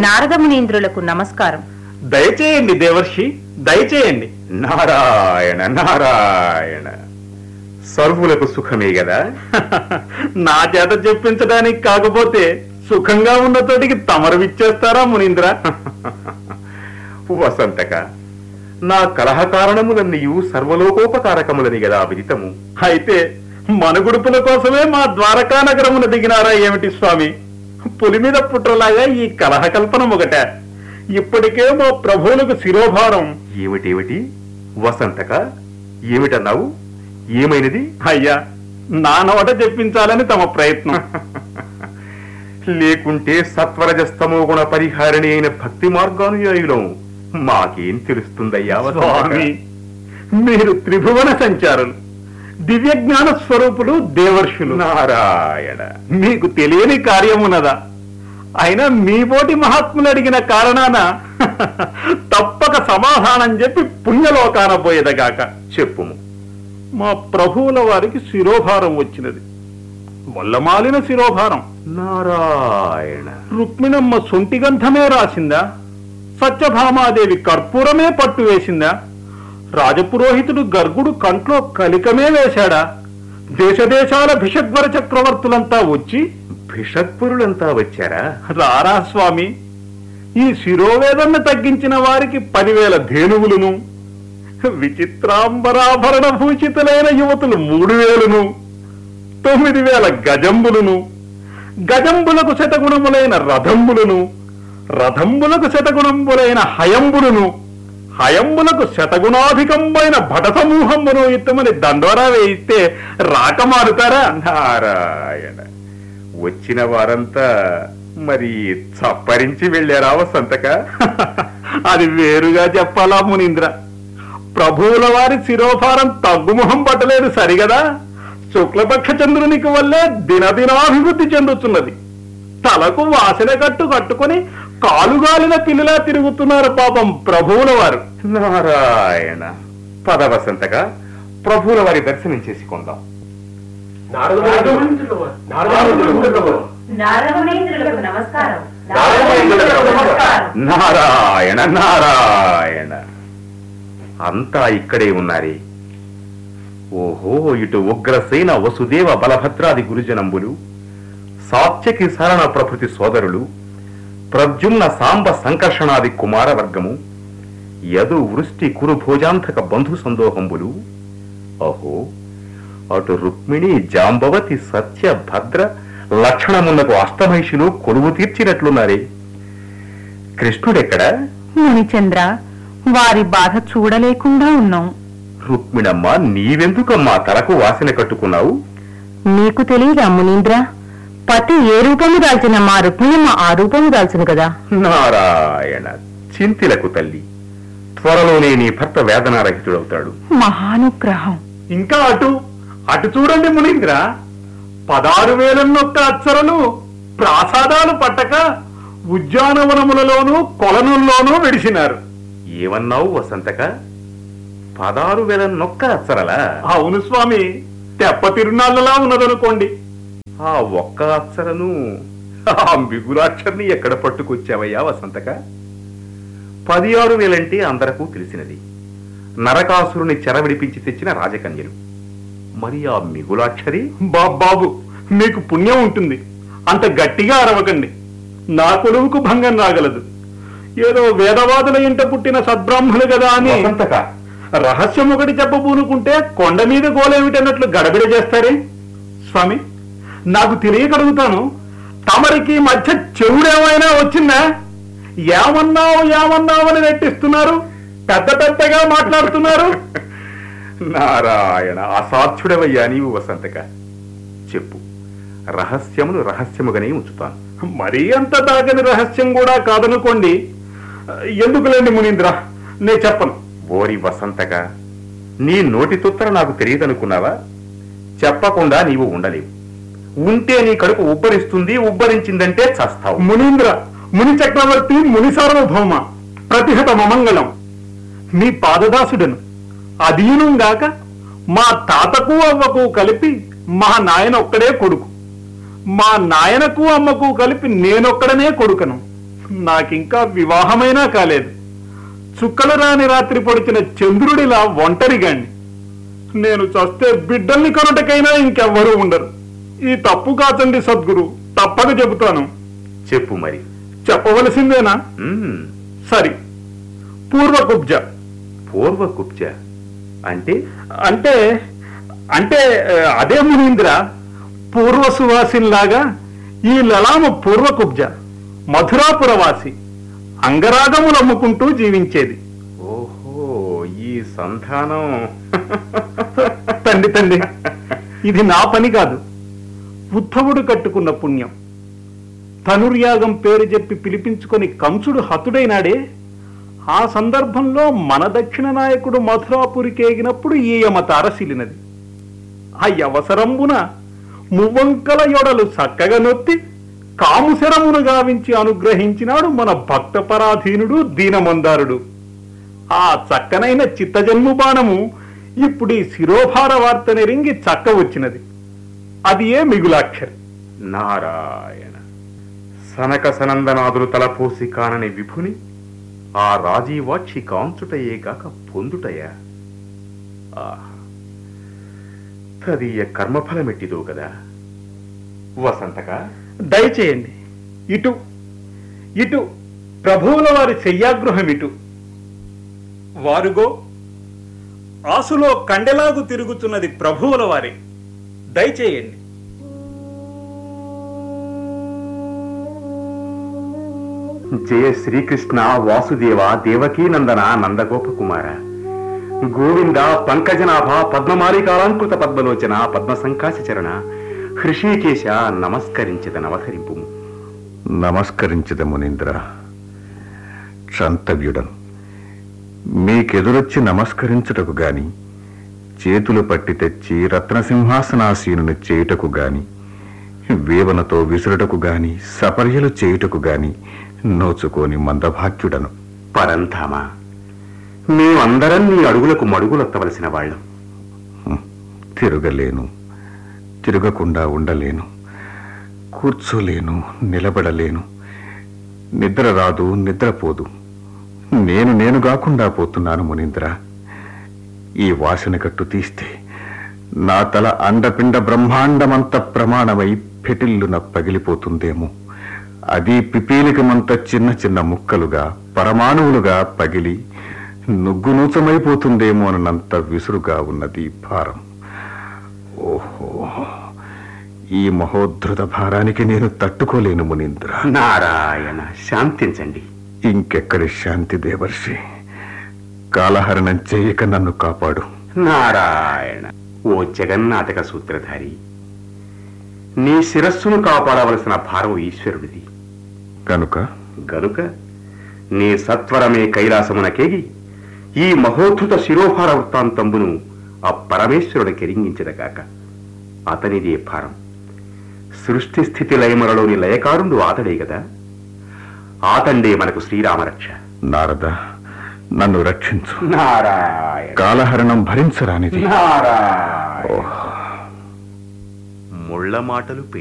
నారదమునీంద్రులకు నమస్కారం దయచేయండి దేవర్షి దయచేయండి నారాయణ నారాయణ సర్వులకు సుఖమే కదా నా చేత చెప్పించడానికి కాకపోతే సుఖంగా ఉన్న తోటికి తమరు విచ్చేస్తారా మునీంద్ర వసంతక నా కలహ కారణములన్నీయు సర్వలోకోపకారకములని గదా విదితము అయితే మనుగుడుపుల కోసమే మా ద్వారకా నగరమున దిగినారా ఏమిటి స్వామి పులి మీద పుట్రలాగా ఈ కలహ కల్పన ఒకట ఇప్పటికే మా ప్రభువులకు శిరోభారం ఏమిటేమిటి వసంతక ఏమిటన్నావు ఏమైనది అయ్యా నా నోట చెప్పించాలని తమ ప్రయత్నం లేకుంటే సత్వరజస్తమో గుణ పరిహారిణి అయిన భక్తి మార్గానుయాయులం మాకేం తెలుస్తుందయ్యా వసంతక? స్వామి మీరు త్రిభువన సంచారులు దివ్య జ్ఞాన స్వరూపులు దేవర్షులు నారాయణ మీకు తెలియని కార్యమున్నదా అయినా మీ పోటీ మహాత్ములు అడిగిన కారణాన తప్పక సమాధానం చెప్పి పుణ్యలోకాన పోయేదగాక చెప్పుము మా ప్రభువుల వారికి శిరోభారం వచ్చినది వల్లమాలిన శిరోభారం నారాయణ రుక్మిణమ్మ సొంటి గంధమే రాసిందా సత్యభామాదేవి కర్పూరమే పట్టు వేసిందా రాజపురోహితుడు గర్గుడు కంట్లో కలికమే వేశాడా దేశదేశాల భిషగ్వర చక్రవర్తులంతా వచ్చి భిషక్పురులంతా వచ్చారా రారా స్వామి ఈ శిరోవేదన్న తగ్గించిన వారికి పదివేల ధేనువులును విచిత్రాంబరాభరణ భూషితులైన యువతులు మూడు వేలును తొమ్మిది వేల గజంబులను గజంబులకు శతగుణములైన రథంబులను రథంబులకు శతగుణంబులైన హయంబులను హయంబులకు శతగుణాధికంబైన భట సమూహమును ఇత్తమని దండోరా వేయిస్తే రాక మారుతారా నారాయణ వచ్చిన వారంతా మరి చప్పరించి వెళ్ళారా వసంతక అది వేరుగా చెప్పాలా మునీంద్ర ప్రభువుల వారి శిరోభారం తగ్గుముఖం పట్టలేదు సరిగదా శుక్లపక్ష చంద్రునికి వల్లే దినదినాభివృద్ధి చెందుతున్నది తలకు వాసన కట్టు కట్టుకొని కాలుగాలిన పిల్లలా తిరుగుతున్నారు పాపం ప్రభువుల వారు నారాయణ పద వసంతక ప్రభువుల వారి దర్శనం చేసుకుందాం నారదమునీంద్రులకు నమస్కారం నారాయణ నారాయణ అంతా ఇక్కడే ఉన్నారే ఓహో ఇటు ఉగ్రసేన వసుదేవ బలభద్రాది గురుజనంబులు సాత్యకి శరణ ప్రకృతి సోదరులు ప్రద్యుమ్న సాంబ సంకర్షణాది కుమార వర్గము యదు వృష్టి కురు భోజాంతక బంధు సందోహంబులు అహో అటు రుక్మిణి జాంబవతి సత్య భద్ర లక్షణమున్నకు అష్టమహిషులు కొలువు తీర్చినట్లున్నారే కృష్ణుడెక్కడా మునిచంద్ర వారి బాధ చూడలేకుండా ఉన్నాం రుక్మిణమ్మ నీవెందుకమ్మా తలకు వాసన కట్టుకున్నావు నీకు తెలియదా మునీంద్ర పతి ఏ రూపము దాల్చిన మా రుక్మిణమ్మ ఆ రూపము దాల్చును కదా నారాయణ చింతిలకు తల్లి త్వరలోనే నీ భర్త వేదనారహితుడవుతాడు మహానుగ్రహం ఇంకా అటు అటు చూడండి మునీంద్ర పదారు వేలన్నొక్క అచ్చరలు ప్రాసాదాలు పట్టక ఉద్యానవనములలోనూ కొలనుల్లోనూ విడిసినారు ఏమన్నావు వసంతక పదారు వేల నొక్క అచ్చరలా అవును స్వామి తెప్ప తిరునాళ్ళలా ఉన్నదనుకోండి ఆ ఒక్క అచ్చరను ఆ మిగులాక్షర్ని ఎక్కడ పట్టుకొచ్చావయ్యా వసంతక పది ఆరు వేలంటే అందరకు తెలిసినది నరకాసురుని చెర విడిపించి తెచ్చిన రాజకన్యలు మరి ఆ మిగులాక్షరి బాబాబు మీకు పుణ్యం ఉంటుంది అంత గట్టిగా అరవకండి నా కొలువుకు భంగం రాగలదు ఏదో వేదవాదుల ఇంట పుట్టిన సద్బ్రాహ్మణులు కదా అని వసంతక రహస్యం ఒకటి చెప్పబూనుకుంటే కొండ మీద గోలేమిటన్నట్లు గడబిడ చేస్తారే స్వామి నాకు తెలియగలుగుతాను తమరికి మధ్య చెవుడేమైనా వచ్చిందా ఏమన్నావు ఏమన్నావు అని నెట్టిస్తున్నారు పెద్ద పెద్దగా మాట్లాడుతున్నారు నారాయణ అసాధ్యుడవయ్యా నీవు వసంతక చెప్పు రహస్యమును రహస్యముగానే ఉంచుతాను మరీ అంత దాగని రహస్యం కూడా కాదనుకోండి ఎందుకులేండి మునీంద్ర నే చెప్పను ఓరి వసంతక నీ నోటి తుత్తర నాకు తెలియదనుకున్నావా చెప్పకుండా నీవు ఉండలేవు ఉంటే నీ కడుపు ఉబ్బరిస్తుంది ఉబ్బరించిందంటే చస్తావు మునీంద్ర ముని చక్రవర్తి ముని సార్వభౌమ ప్రతిహత మమంగళం మీ పాదదాసుడను అధీనంగాక మా తాతకు అవ్వకు కలిపి మా నాయన ఒక్కడే కొడుకు మా నాయనకు అమ్మకు కలిపి నేనొక్కడనే కొడుకను నాకింకా వివాహమైనా కాలేదు చుక్కలు రాని రాత్రి పొడిచిన చంద్రుడిలా ఒంటరిగాణ్ణి నేను చస్తే బిడ్డల్ని కొనటకైనా ఇంకెవ్వరూ ఉండరు ఈ తప్పు కాచండి సద్గురు తప్పక చెబుతాను చెప్పు మరి చెప్పవలసిందేనా మ్మ్. సరి పూర్వకుబ్జ పూర్వ కుబ్జ అంటే అంటే అంటే ఆ, అదే మునీంద్ర పూర్వ సువాసిన్లాగా ఈ లలామ పూర్వకుబ్జ మధురాపురవాసి అంగరాగములు అమ్ముకుంటూ జీవించేది ఓహో ఈ సంధానం తండ్రి తండ్రి ఇది నా పని కాదు ఉద్ధవుడు కట్టుకున్న పుణ్యం ధనుర్యాగం పేరు చెప్పి పిలిపించుకొని కంసుడు హతుడైనాడే ఆ సందర్భంలో మన దక్షిణ నాయకుడు మథురాపురికి ఏగినప్పుడు ఈ యమ తారసిలినది ఆ అవసరంబున మువ్వంకల యొడలు చక్కగా నొత్తి కాముశరమును గావించి అనుగ్రహించినాడు మన భక్త పరాధీనుడు దీనమందారుడు ఆ చక్కనైన చిత్తజన్ము బాణము ఇప్పుడు ఈ శిరోభార వార్త నెరింగి చక్క వచ్చినది అది ఏ మిగులాక్షరి నారాయణ సనక సనందనాదులు తలపోసి కానని విభుని ఆ రాజీవాక్షి కాంచుటయే గాక పొందుటయా ఆహా తదీయ కర్మఫలమెట్టిదో కదా వసంతగా దయచేయండి ఇటు ఇటు ప్రభువుల వారి శయ్యాగృహం ఇటు వారుగో ఆసులో కండెలాగు తిరుగుతున్నది ప్రభువుల వారి దయచేయండి జయ శ్రీకృష్ణ వాసుదేవ దేవకీనందన నందగోపకుమార గోవింద పంకజనాభ పద్మమాలికాలంకృత పద్మలోచన పద్మ సంకాశ చరణ హృషీకేశ నమస్కరించద నవహరింపు నమస్కరించద మునీంద్ర క్షంతవ్యుడను మీకెదురొచ్చి నమస్కరించుటకు గాని చేతులు పట్టి తెచ్చి రత్నసింహాసనాసీనుని చేయుటకు గాని వేవనతో విసురుటకు గాని సపర్యలు చేయుటకు గాని నోచుకోని మందభాగ్యుడను పరంధామా మేమందరం నీ అడుగులకు మడుగులొత్తవలసిన వాళ్ళం తిరగలేను తిరగకుండా ఉండలేను కూర్చోలేను నిలబడలేను నిద్ర రాదు నిద్రపోదు నేను నేను కాకుండా పోతున్నాను మునీంద్ర ఈ వాసన కట్టు తీస్తే నా తల అండపిండ బ్రహ్మాండమంత ప్రమాణమై పెటిల్లున పగిలిపోతుందేమో అది పిపీలికమంత చిన్న చిన్న ముక్కలుగా పరమాణువులుగా పగిలి నుగ్గునూచమైపోతుందేమో అన్నంత విసురుగా ఉన్నది ఈ భారం ఓహో ఈ మహోద్ధృత భారానికి నేను తట్టుకోలేను మునీంద్ర నారాయణ శాంతించండి ఇంకెక్కడి శాంతి దేవర్షి కాలహరణం చేయక నన్ను కాపాడు నారాయణ ఓ జగన్నాటక సూత్రధారి నీ శిరస్సును కాపాడవలసిన భారం ఈశ్వరుడిది కనుక గనుక నీ సత్వరమే కైలాసమునకేగి ఈ మహోద్ధృత శిరోభార వృత్తాంతంబును ఆ పరమేశ్వరుడు కెరింగించదగాక అతనిదే భారం సృష్టి స్థితి లయములలోని లయకారుడు ఆతడే గదా ఆతండే మనకు శ్రీరామరక్ష నారద నన్ను రక్షించు నారాయణ కాలహరణం భరించరానిది నారాయణ ముళ్ళ మాటలు